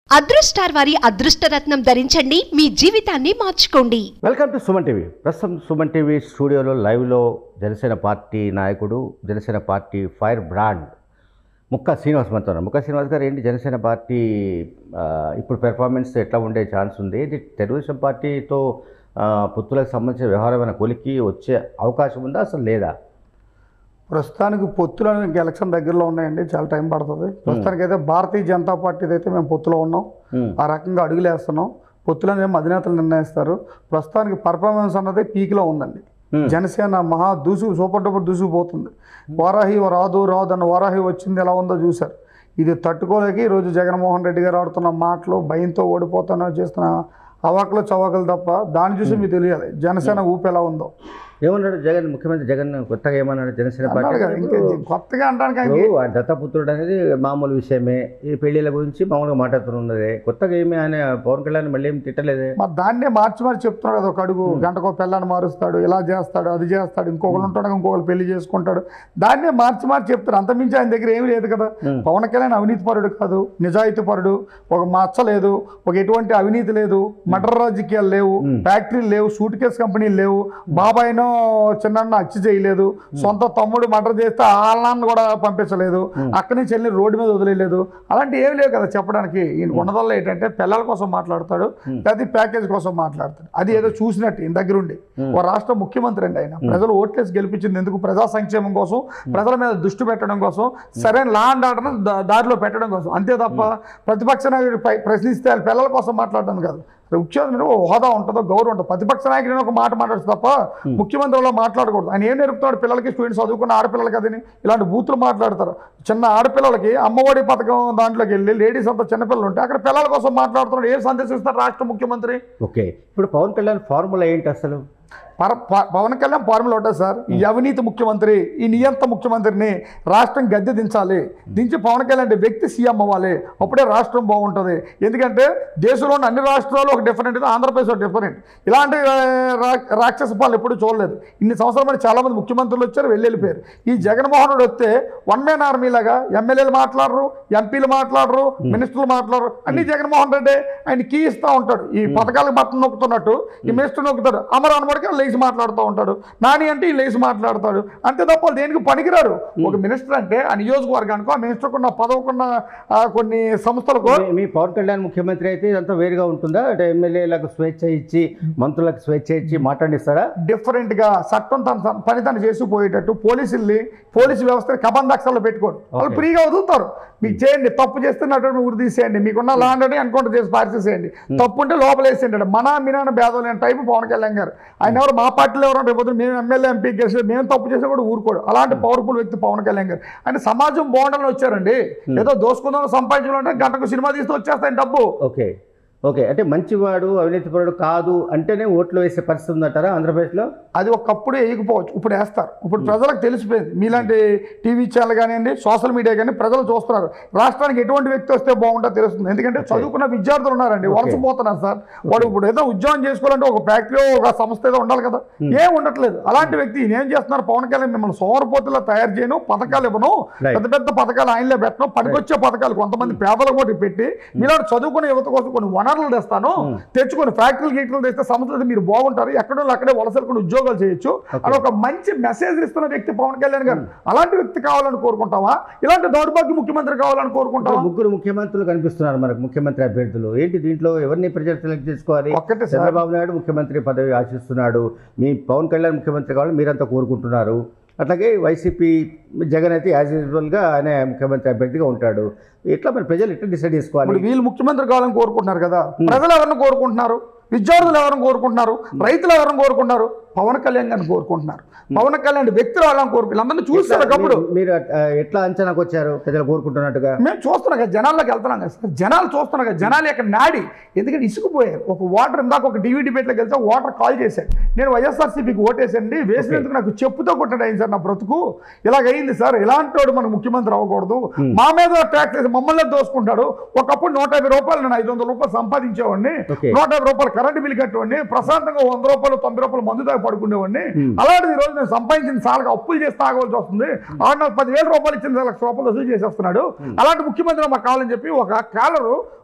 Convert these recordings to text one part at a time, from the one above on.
అదృష్టార్ వారి అదృష్టరత్నం ధరించండి మీ జీవితాన్ని మార్చుకోండి వెల్కమ్ టు సుమన్ టీవీ ప్రస్తుతం సుమన్ టీవీ స్టూడియోలో లైవ్లో జనసేన పార్టీ నాయకుడు జనసేన పార్టీ ఫైర్ బ్రాండ్ ముక్క శ్రీనివాస్ మనతో ఉన్నారు. ముక్క శ్రీనివాస్ గారు ఏంటి జనసేన పార్టీ ఆ, ఇప్పుడు పెర్ఫార్మెన్స్ ఎట్లా ఉండే ఛాన్స్ ఉంది ఇది తెలుగుదేశం పార్టీతో ఆ, పొత్తులకు సంబంధించిన వ్యవహారమైన కొలికి వచ్చే అవకాశం ఉందా అసలు లేదా ప్రస్తుతానికి పొత్తులు అనేవి ఎలక్షన్ దగ్గరలో ఉన్నాయండి చాలా టైం పడుతుంది ప్రస్తుతానికి అయితే భారతీయ జనతా పార్టీది అయితే మేము పొత్తులో ఉన్నాం Hmm. ఆ రకంగా అడుగులు వేస్తున్నాం పొత్తులు అనేవి అధినేతలు నిర్ణయిస్తారు ప్రస్తుతానికి పర్ఫార్మెన్స్ అన్నది పీక్లో ఉందండి Hmm. జనసేన మహా దూసు సూపర్ డూపర్ దూసుకుపోతుంది వారాహి రాదు రాదు అన్న వారాహి వచ్చింది ఎలా ఉందో చూశారు ఇది తట్టుకోలేక ఈరోజు జగన్మోహన్ రెడ్డి గారు ఆడుతున్న మాటలు భయంతో ఓడిపోతానో చేస్తున్న అవాకులు చవాకులు తప్ప దాన్ని చూసి మీకు తెలియాలి జనసేన ఊపు ఎలా ఉందో ఏమన్నాడు జగన్ ముఖ్యమంత్రి జగన్ కొత్తగా ఏమన్నాడు జనసేన అన్నాడు కదా, పార్టీ ఇంకా కొత్తగా అనడానికి ఆయనకి ఇప్పుడు ఆయన దత్తపుత్రుడు అనేది మామూలు విషయమే ఈ పెళ్లిళ్ళ గురించి మామూలుగా మాట్లాడుతున్నదే కొత్తగా ఏమి ఆయన పవన్ కళ్యాణ్ మళ్ళీ ఏమి తిట్టలేదే మరి దాన్నే మార్చి మార్చి చెప్తున్నాడు కదా ఒక అడుగు గంటకో పిల్లని మారుస్తాడు ఇలా చేస్తాడు అది చేస్తాడు ఇంకొకరు ఉంటాడు ఇంకొకరు పెళ్లి చేసుకుంటాడు దాన్నే మార్చి మార్చి చెప్తాడు అంతమించి ఆయన దగ్గర ఏమీ లేదు కదా Hmm. పవన్ కళ్యాణ్ అవినీతి పరుడు కాదు నిజాయితీ పరుడు ఒక మచ్చ లేదు ఒక ఎటువంటి అవినీతి లేదు మటర్ రాజకీయాలు లేవు ఫ్యాక్టరీలు లేవు సూట్ కేస్ కంపెనీలు లేవు బాబాయినో చిన్న హత్య చేయలేదు సొంత తమ్ముడు మటర్ చేస్తే వాళ్ళని కూడా పంపించలేదు అక్కడి నుంచి వెళ్ళి రోడ్డు మీద వదిలేదు అలాంటి ఏమి లేవు కదా చెప్పడానికి ఈయన ఉన్నదల్లో ఏంటంటే పిల్లల కోసం మాట్లాడతాడు లేదా ప్యాకేజ్ కోసం మాట్లాడతాడు అది ఏదో చూసినట్టు ఈయన దగ్గరుండి ఓ రాష్ట్ర ముఖ్యమంత్రి అండి ఆయన ప్రజలు ఓట్లేసి గెలిపించింది ఎందుకు ప్రజా సంక్షేమం కోసం ప్రజల మీద దృష్టి పెట్టడం కోసం సరైన లా అండ్ ఆర్డర్ దారిలో పెట్టడం కోసం అంతే తప్ప ప్రతిపక్ష నాయకుడు పై- ప్రశ్నిస్తే వాళ్ళ పిల్లల కోసం మాట్లాడడం కాదు ముఖ్యమంత్రి ఓ హోదా ఉంటుందో గౌరవం ఉంటుంది ప్రతిపక్ష నాయకుడు ఒక మాట మాట్లాడచ్చు తప్ప ముఖ్యమంత్రిలో మాట్లాడకూడదు ఆయన ఏం నేర్పుతాడు పిల్లలకి స్టూడెంట్స్ చదువుకున్న ఆడపిల్లలకి అదని ఇలాంటి బూతులు మాట్లాడతారు చిన్న ఆడపిల్లలకి అమ్మఒడి పథకం దాంట్లోకి వెళ్ళి లేడీస్ అంతా చిన్నపిల్లలు ఉంటే అక్కడ పిల్లల కోసం మాట్లాడుతున్నాడు ఏం సందేశం ఇస్తారు రాష్ట్ర ముఖ్యమంత్రి ఓకే ఇప్పుడు పవన్ కళ్యాణ్ ఫార్ములా ఏంటి అసలు పర ప- పవన్ కళ్యాణ్ ఫార్ములా ఒకటే సార్ ఈ అవినీతి ముఖ్యమంత్రి ఈ నియంత ముఖ్యమంత్రిని రాష్ట్రం గద్దె దించాలి దించి పవన్ కళ్యాణ్ అంటే వ్యక్తి సీఎం అవ్వాలి అప్పుడే రాష్ట్రం బాగుంటుంది ఎందుకంటే దేశంలో ఉన్న అన్ని రాష్ట్రాలు ఒక డిఫరెంట్ ఇది ఆంధ్రప్రదేశ్ ఒక డిఫరెంట్ ఇలాంటి ఆ, రా- రాక్షస పాలన ఎప్పుడు చూడలేదు ఇన్ని సంవత్సరాల మంది చాలా మంది ముఖ్యమంత్రులు వచ్చారు వెళ్ళి వెళ్ళిపోయారు ఈ జగన్మోహన్ రెడ్డి వస్తే వన్ మ్యాన్ ఆర్మీ లాగా ఎమ్మెల్యేలు మాట్లాడరు ఎంపీలు మాట్లాడరు మినిస్టర్లు మాట్లాడరు అన్ని జగన్మోహన్ రెడ్డి ఆయన కీ ఇస్తూ ఉంటాడు ఈ పథకాలకు బట్టలు నొక్కుతున్నట్టు ఈ మినిస్టర్ నొక్కుతాడు అమరు అనబడికి లేచి మాట్లాడుతూ ఉంటాడు నాని అంటే ఈ లేచి మాట్లాడతాడు అంతే తప్ప వాళ్ళు దేనికి పనికిరారు ఒక మినిస్టర్ అంటే ఆ నియోజకవర్గానికి ఆ మినిస్టర్కున్న పదవుకున్న ఆ, కొన్ని సంస్థలకు మీ- మీ పవన్ కళ్యాణ్ ముఖ్యమంత్రి అయితే ఇదంతా వేరుగా ఉంటుందా అంటే ఎమ్మెల్యేలకు స్వేచ్ఛ ఇచ్చి మంత్రులకు స్వేచ్ఛ ఇచ్చి మాట్లాడిస్తారా డిఫరెంట్ గా చట్టం తన తన పని తను చేసి పోయేటట్టు పోలీసుల్ని పోలీసు వ్యవస్థని కబందాక్షాల్లో పెట్టుకోరు వాళ్ళు ఫ్రీగా వదులుతారు మీకు చేయండి తప్పు చేస్తున్నట్టు ఉరి తీసేయండి మీకున్న లాండ్ ఎన్కౌంటర్ చేసి పారిసేసేయండి తప్పు ఉంటే లోపల వేసేయండి మన మినాన భేదం లేని టైపు పవన్ కళ్యాణ్ గారు ఆయన ఎవరు మా పార్టీలో ఎవరు రేపు పొద్దున్న మేము ఎమ్మెల్యే ఎంపీ గెలిచి మేము తప్పు చేసినా కూడా ఊరుకోడు అలాంటి పవర్ఫుల్ వ్యక్తి పవన్ కళ్యాణ్ గారు ఆయన సమాజం బాగుండాలని వచ్చారండి ఏదో దోసుకుందాం సంపాదించాలంటే గంటకు సినిమా తీస్తే వచ్చేస్తాయి డబ్బు ఓకే ఓకే అంటే మంచివాడు అవినీతిపరుడు కాదు అంటేనే ఓట్లు వేసే పరిస్థితి ఉందంటారా ఆంధ్రప్రదేశ్లో అది ఒకప్పుడు వేయకపోవచ్చు ఇప్పుడు వేస్తారు ఇప్పుడు ప్రజలకు తెలిసిపోయింది మీలాంటి టీవీ ఛానల్ కానివ్వండి సోషల్ మీడియా కానీ ప్రజలు చూస్తున్నారు రాష్ట్రానికి ఎటువంటి వ్యక్తి వస్తే బాగుంటుందో తెలుస్తుంది ఎందుకంటే చదువుకున్న విద్యార్థులు ఉన్నారండి వలసపోతున్నారు సార్ వాడు ఇప్పుడు ఏదో ఉద్యోగం చేసుకోవాలంటే ఒక ఫ్యాక్టరీ ఒక సంస్థ ఏదో ఉండాలి కదా ఏం ఉండట్లేదు అలాంటి వ్యక్తి ఈయన ఏం చేస్తున్నారు పవన్ కళ్యాణ్ మిమ్మల్ని సోమరపోతుల్లో తయారు చేయను పథకాలు ఇవ్వను Right. పెద్ద పెద్ద పథకాలు ఆయనలో పెట్టను పనికొచ్చే పథకాలు కొంతమంది పేదలకు కూడా పెట్టి మీలాంటి చదువుకునే యువత కోసం కొన్ని వనరులు తెస్తాను తెచ్చుకొని ఫ్యాక్టరీలు గీటలు తెస్తే సంస్థలు మీరు బాగుంటారు ఎక్కడో అక్కడే వలసలుకుని ఉద్యోగాలు చేయొచ్చు అని ఒక మంచి మెసేజ్ ఇస్తున్న వ్యక్తి పవన్ కళ్యాణ్ గారు అలాంటి వ్యక్తి కావాలని కోరుకుంటావా ఇలాంటి దౌర్భాగ్య ముఖ్యమంత్రి కావాలని కోరుకుంటావా ముగ్గురు ముఖ్యమంత్రులు కనిపిస్తున్నారు మనకు ముఖ్యమంత్రి అభ్యర్థులు ఏంటి దీంట్లో ఎవరిని ప్రజలు సెలెక్ట్ చేసుకోవాలి ఒక్కటే సార్ చంద్రబాబు నాయుడు ముఖ్యమంత్రి పదవి ఆశిస్తున్నాడు మీ పవన్ కళ్యాణ్ ముఖ్యమంత్రి కావాలని మీరంతా కోరుకుంటున్నారు అట్లాగే వైసీపీ జగన్ అయితే యాజ్ యూజువల్గా ఆయన ముఖ్యమంత్రి అభ్యర్థిగా ఉంటాడు ఎట్లా మరి ప్రజలు ఎట్లా డిసైడ్ ఇప్పుడు చేసుకోవాలి వీళ్ళు ముఖ్యమంత్రి కావాలని కోరుకుంటున్నారు కదా ప్రజలు ఎవరిని కోరుకుంటున్నారు విద్యార్థులు ఎవరిని కోరుకుంటున్నారు రైతులు ఎవరిని కోరుకుంటున్నారు పవన్ కళ్యాణ్ గారిని కోరుకుంటున్నారు పవన్ కళ్యాణ్ వ్యక్తి రావాలని కోరుకు వీళ్ళందరినీ చూస్తారు ఒకప్పుడు మీరు- మీరు ఆ, ఎట్లా అంచనాకు వచ్చారు ప్రజలు కోరుకుంటున్నట్టుగా మేము చూస్తున్నాం కదా జనాల్లోకి వెళ్తున్నాం కదా సార్ జనాలు చూస్తున్నాం కదా జనాలు యొక్క నాడి ఎందుకంటే ఇసుకుపోయారు ఒక వాటర్ ఇందాక ఒక టీవీ డిబేట్లోకి వెళ్తే వాటర్ కాల్ చేశాడు నేను వైఎస్ఆర్సీపీకి ఓటేసండి వేసినందుకు నాకు చెప్పుతో కొట్టాడు అయింది సార్ నా బ్రతుకు ఇలాగైంది సార్ ఇలాంటి వాడు మనకు ముఖ్యమంత్రి అవ్వకూడదు మా మీద ట్యాక్స్ వేసి మమ్మల్ని దోసుకుంటాడు ఒకప్పుడు నూట యాభై రూపాయలు నేను ఐదు వందల రూపాయలు సంపాదించేవాడిని Okay. నూట యాభై రూపాయలు కరెంట్ బిల్ కట్టేవాడిని ప్రశాంతంగా వంద రూపాయలు తొంభై రూపాయలు మందు దాకా పడుకునేవాడిని అలాంటిది ఈ రోజు నేను సంపాదించిన సాలకు అప్పులు చేసి తాగవలసి వస్తుంది ఆడు నాకు పదివేల రూపాయలు ఇచ్చిన లక్ష రూపాయలు వసూలు చేసేస్తున్నాడు అలాంటి ముఖ్యమంత్రి మాకు కావాలని చెప్పి ఒక కాలరు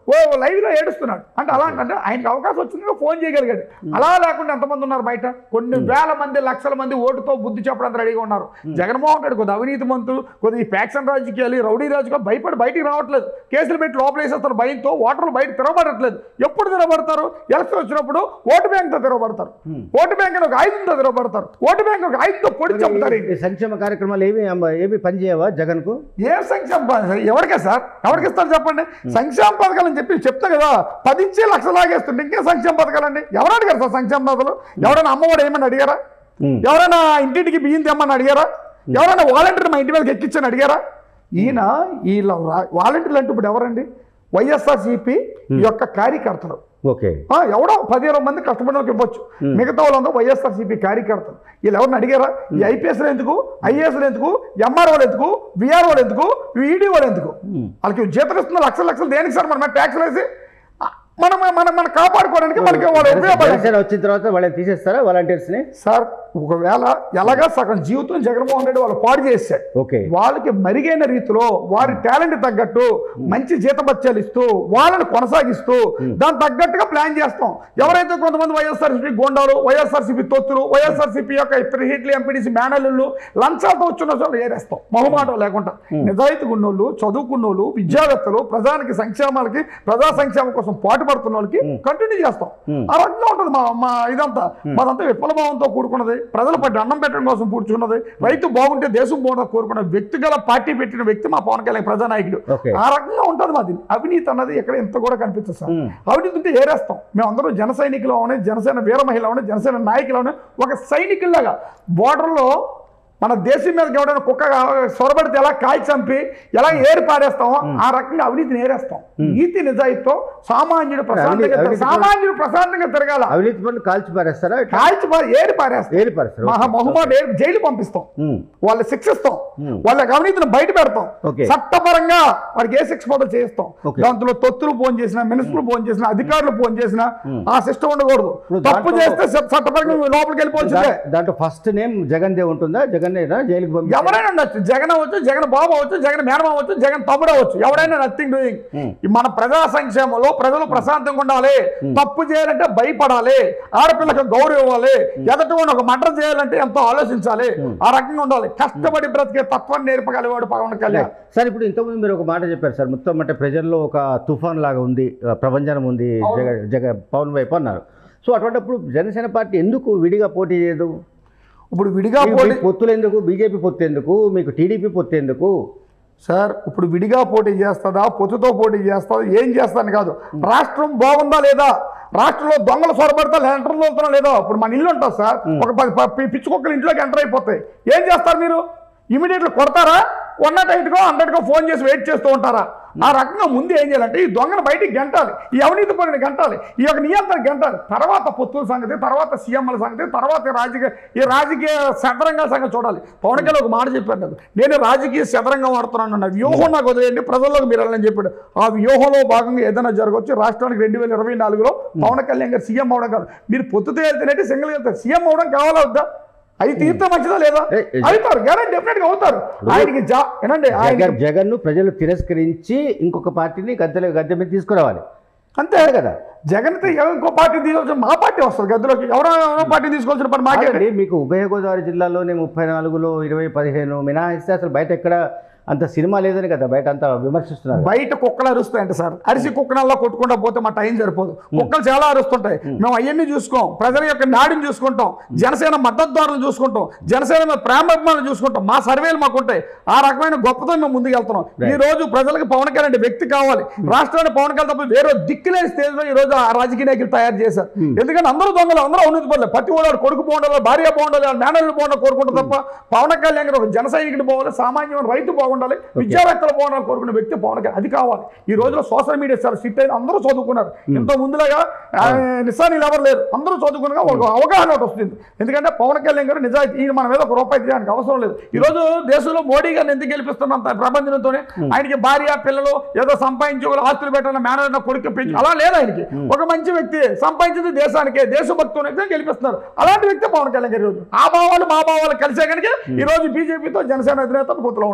ఓ లైవ్ లో ఏడుస్తున్నాడు అంటే అలా అంటే ఆయనకు అవకాశం వచ్చింది ఫోన్ చేయగలిగాడు అలా లేకుండా ఎంతమంది ఉన్నారు బయట కొన్ని వేల మంది లక్షల మంది ఓటుతో బుద్ధి చెప్పడానికి రెడీగా ఉన్నారు జగన్మోహన్ రెడ్డి కొద్ది అవినీతి మంత్రులు కొద్ది ఈ ఫ్యాక్షన్ రాజకీయాలు ఈ రౌడీ రాజకీయాలు భయపడి బయటికి రావట్లేదు కేసులు పెట్టి లోపల వేసేస్తారు భయంతో ఓటర్లు బయట తిరగబడట్లేదు ఎప్పుడు తిరగబడతారు ఎలక్షన్ వచ్చినప్పుడు ఓటు బ్యాంక్తో తిరగబడతారు ఓటు బ్యాంక్ అని ఒక ఆయుధంతో తిరగబడతారు ఓటు బ్యాంక్ ఒక ఆయుధంతో పొడి చెప్తారు ఈ సంక్షేమ కార్యక్రమాలు ఏమి ఏమి పనిచేయవా జగన్కు ఏ సంక్షేమ పథకం ఎవరికే సార్ ఎవరికి ఇస్తారు చెప్పండి సంక్షేమ పథకాలు అని చెప్పి చెప్తా కదా పదించే లక్ష లాగేస్తుంటే ఇంకే సంక్షేమ పథకాలండి ఎవరు అడిగారు సార్ సంక్షేమ పథకాలు ఎవరైనా అమ్మఒడి ఏమని అడిగారా ఎవరైనా ఇంటింటికి బియ్యం తెమ్మని అడిగారా ఎవరైనా వాలంటీర్ మా ఇంటి మీదకి ఎక్కించని అడిగారా ఈయన వీళ్ళ వాలంటీర్లు అంటే ఇప్పుడు ఎవరండి వైఎస్ఆర్సీపీ యొక్క కార్యకర్తలు ఓకే ఆ, ఎవడో పదిహేను మంది కష్టపడిన వాళ్ళకి ఇవ్వచ్చు మిగతా వాళ్ళందరూ వైఎస్ఆర్సీపీ కార్యకర్తలు వీళ్ళు ఎవరిని అడిగారా ఈ ఐపీఎస్లు ఎందుకు ఐఏఎస్లు ఎందుకు ఎంఆర్ఓలు ఎందుకు విఆర్ఓలు ఎందుకు ఈడీఓలు ఎందుకు వాళ్ళకి జీతం ఇస్తున్న లక్షల లక్షలు దేనికి సార్ మనం ట్యాక్స్లు వేసి ఆ, మనం మనం మనం కాపాడుకోవడానికి మనకి వాళ్ళు ఉపయోగపడాలి జనసేన వచ్చిన తర్వాత వాళ్ళని తీసేస్తారా వాలంటీర్స్ ని సార్ ఒకవేళ ఎలాగా సగం జీవితం జగన్మోహన్ రెడ్డి వాళ్ళు పాడు చేశాడు ఓకే వాళ్ళకి మెరుగైన రీతిలో వారి టాలెంట్ తగ్గట్టు మంచి జీతభత్యాలు ఇస్తూ వాళ్ళని కొనసాగిస్తూ దానికి తగ్గట్టుగా ప్లాన్ చేస్తాం ఎవరైతే కొంతమంది వైఎస్ఆర్సీపీ గోండాలు వైఎస్ఆర్సీపీ తొత్తులు వైఎస్ఆర్సీపీ యొక్క హిట్లు ఎంపీడీసీ మేనల్లు లంచాలతో వచ్చిన వాళ్ళు ఏరేస్తాం మొహమాటం లేకుండా నిజాయితీ ఉన్నోళ్ళు చదువుకున్నోళ్ళు విద్యావేత్తలు ప్రజానికి సంక్షేమాలకి ప్రజా సంక్షేమం కోసం పాటుపడుతున్న వాళ్ళకి కంటిన్యూ చేస్తాం ఆ రకంగా ఉంటుంది మా మా ఇదంతా మాదంతా విఫలభావంతో కూడుకున్నది ప్రజల పట్టి అన్నం పెట్టడం కోసం కూర్చున్నది రైతు బాగుంటే దేశం బాగుంటుంది కోరుకున్న వ్యక్తి గల పార్టీ పెట్టిన వ్యక్తి మా పవన్ కళ్యాణ్ ప్రజానాయకుడు Okay. ఆ రకంగా ఉంటుంది మాది అవినీతి అన్నది ఎక్కడ ఎంత కూడా కనిపిస్తుంది సార్ Hmm. అవినీతి ఉంటే ఏరేస్తాం మేమందరం జన సైనికులు అవని జనసేన వీర మహిళ అవని జనసేన నాయకులు అవని ఒక సైనికుల్లాగా బోర్డర్లో మన దేశం మీదకి ఎవడైనా కుక్క సొరబడితే ఎలా కాయ చంపి ఎలా ఏరి పారేస్తామో ఆ రకంగా అవినీతిని ఏరేస్తాం నీతి నిజాయితీతో సామాన్యుడు ప్రశాంతంగా అవినీతి- సామాన్యుడు ప్రశాంతంగా తిరగాల అవినీతి పనులు కాల్చి పారేస్తారా కాల్చి పారే- ఏరి పారేస్తాం ఏరి పారేస్తారు మహా మొహమాట ఏరి జైలు పంపిస్తాం ఉమ్. వాళ్ళు శిక్షిస్తాం Hmm. వాళ్ళకి అవినీతిని బయట పెడతాం Okay. చట్టపరంగా వాడికి ఏ శిక్ష పదవి చేయిస్తాం Okay. దాంట్లో తొత్తులు ఫోన్ చేసిన మినిస్టర్లు ఫోన్ చేసిన అధికారులు ఫోన్ చేసిన ఆ సిస్టమ్ ఉండకూడదు ఇప్పుడు తప్పు దాంట్లో- చేస్తే చ- చట్టపరంగా లోపలికి వెళ్ళిపోవాల్సిందే దా- దాంట్లో ఫస్ట్ నేమ్ జగన్ దే ఉంటుందా జగన్ జైలుకి పంపి ఎవరైనా ఉండొచ్చు జగన్ అవ్వచ్చు జగన్ బాబు అవ్వచ్చు జగన్ మేడం అవ్వచ్చు జగన్ తమ్ముడు అవ్వచ్చు ఎవరైనా నథింగ్ డూయింగ్ Hmm. మన ప్రజా సంక్షేమంలో ప్రజలు ప్రశాంతంగా ఉండాలి తప్పు చేయాలంటే భయపడాలి ఆడపిల్లకి గౌరవం ఇవ్వాలి ఎదటి వాడిని ఒక మర్డర్ చేయాలంటే ఎంతో ఆలోచించాలి ఆ రకంగా ఉండాలి కష్టపడి బ్రతికే తత్వాన్ని నేర్పగలివాడు పవన్ కళ్యాణ్ సార్ ఇప్పుడు ఇంతకుముందు మీరు ఒక మాట చెప్పారు సార్ మొత్తం అంటే ప్రజల్లో ఒక తుఫాన్ లాగా ఉంది ఆ, ప్రభంజనం ఉంది జగ జగ పవన్ వైపు అన్నారు సో అటువంటిప్పుడు జనసేన పార్టీ ఎందుకు విడిగా పోటీ చేయదు ఇప్పుడు విడిగా మీకు- పోటీ మీకు పొత్తులు ఎందుకు బీజేపీ పొత్తు ఎందుకు మీకు టీడీపీ పొత్తు ఎందుకు సార్ ఇప్పుడు విడిగా పోటీ చేస్తుందా పొత్తుతో పోటీ చేస్తుందా ఏం చేస్తాను కాదు రాష్ట్రం బాగుందా లేదా రాష్ట్రంలో దొంగలు సొరబడతా ఎంటర్ అవుతున్నా లేదా ఇప్పుడు మన ఇల్లు ఉంటుంది సార్ ఒక పది ప- పి- పిచ్చి కుక్కలు ఇంట్లోకి ఎంటర్ అయిపోతాయి ఏం చేస్తారు మీరు ఇమీడియట్లీ కొడతారా వన్ నాట్ ఎయిట్కో హండ్రెడ్కో ఫోన్ చేసి వెయిట్ చేస్తూ ఉంటారా ఆ రకంగా ముందు ఏం చేయాలంటే ఈ దొంగను బయటికి గంటాలి ఈ అవినీతి పనిని గంటాలి ఈ యొక్క నియంత్రణ గంటాలి తర్వాత పొత్తుల సంగతి తర్వాత సీఎంల సంగతి తర్వాత ఈ రాజకీయ ఈ రాజకీయ శతరంగా సంగతి చూడాలి పవన్ కళ్యాణ్ ఒక మాట చెప్పాను నాకు నేను రాజకీయ శతరంగం వాడుతున్నాను నా వ్యూహం నాకు వదిలేయండి ప్రజల్లోకి మీరు వెళ్ళని చెప్పాడు ఆ వ్యూహంలో భాగంగా ఏదైనా జరగవచ్చు రాష్ట్రానికి రెండు వేల ఇరవై నాలుగులో పవన్ కళ్యాణ్ గారు సీఎం అవడం కాదు మీరు పొత్తుతో వెళ్తేనంటే సింగిల్ వెళ్తారు సీఎం అవడం కావాలా వద్దా అది తీర్థం మంచిదా లేదా ఏ, ఏ, అవుతారు గ్యారెంటీ డెఫినెట్ గా అవుతారు ఆయనకి జా ఏనండి ఆయన జగన్ జగన్ను ప్రజలు తిరస్కరించి ఇంకొక పార్టీని గద్దెల గద్దె మీద తీసుకురావాలి అంతే కదా జగన్ తో ఎవరో ఇంకో పార్టీ తీసుకోవచ్చు మా పార్టీ వస్తుంది గదిలోకి ఎవరో ఎవరో పార్టీ తీసుకోవాల్సిన పని మాకే ఆల్రెడీ మీకు ఉభయ గోదావరి జిల్లాలోనే ముప్పై నాలుగులో ఇరవై పదిహేను మినహాయిస్తే అసలు బయట ఎక్కడ అంత సినిమా లేదని కదా బయట అంతా విమర్శిస్తున్నారు బయట కుక్కలు అరుస్తాయంట సార్ అరిసి కుక్కనల్లా కొట్టుకుంటా పోతే మా టైం సరిపోదు కుక్కలు చాలా అరుస్తుంటాయి మేము అవన్నీ చూసుకోం ప్రజల యొక్క నాడిని చూసుకుంటాం జనసేన మద్దతుదారులను చూసుకుంటాం జనసేన మీద ప్రేమాభిమానులు చూసుకుంటాం మా సర్వేలు మాకు ఉంటాయి ఆ రకమైన గొప్పతో మేము ముందుకు వెళ్తున్నాం ఈ రోజు ప్రజలకు పవన్ కళ్యాణ్ అనే వ్యక్తి కావాలి రాష్ట్రాన్ని పవన్ కళ్యాణ్ తప్ప వేరే దిక్కులేని స్టేజ్ లో ఈ రోజు ఆ రాజకీయ నాయకులు తయారు చేశారు ఎందుకంటే అందరూ దొంగలు అందరూ అవినీతి పడలేదు ప్రతి వాడు కొడుకు బాగుండాలి భార్య బాగుండాలి మేనల్ని బాగుండాలి కోరుకుంటారు తప్ప పవన్ కళ్యాణ్ గారు ఒక జన సైనికుడు బాగుండాలి సామాన్యమైన రైతు బాగుండాలి విద్యావేత్తలు బాగుండాలి కోరుకునే వ్యక్తి పవన్ కళ్యాణ్ అది కావాలి ఈ రోజులో సోషల్ మీడియా సార్ సిట్ అయిన అందరూ చదువుకున్నారు ఎంతో ముందులాగా ఆ, నిస్సానీలు ఎవరు లేరు అందరూ చదువుకునగా వాళ్ళకి అవగాహన ఒకటి వస్తుంది ఎందుకంటే పవన్ కళ్యాణ్ గారు నిజాయితీ ఈయన మన మీద ఒక రూపాయి తీయడానికి అవసరం లేదు ఈ రోజు దేశంలో మోడీ గారిని ఎందుకు గెలిపిస్తున్నాం అంత ప్రపంచంతోనే ఆయనకి భార్య పిల్లలు ఏదో సంపాదించి ఒక ఆస్తులు పెట్టాలని మేనర్ కొడుకు పెంచి అలా లేదు ఆయనకి ఒక మంచి వ్యక్తి సంపాదించింది దేశానికే దేశభక్తుని గెలిపిస్తున్నారు అలాంటి వ్యక్తి పవన్ కళ్యాణ్ గారు ఈ రోజు ఆ భావాలు మా భావాలు కలిసే కనుక ఈ రోజు బీజేపీతో జనసేన అధినేత పొత్తులో ఉన్నాం మేము right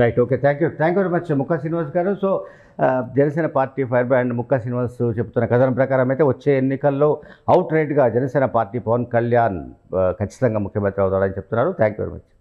right okay thank you thank you very much Mukka Srinivas గారు సో ఆ, Janasena party fire brand Mukka Srinivas చెప్తున్న కథనం ప్రకారం అయితే వచ్చే ఎన్నికల్లో అవుట్ రైట్గా జనసేన పార్టీ పవన్ కళ్యాణ్ ఆ, ఖచ్చితంగా ముఖ్యమంత్రి అవుతాడని చెప్తున్నారు థ్యాంక్ యూ వెరీ మచ్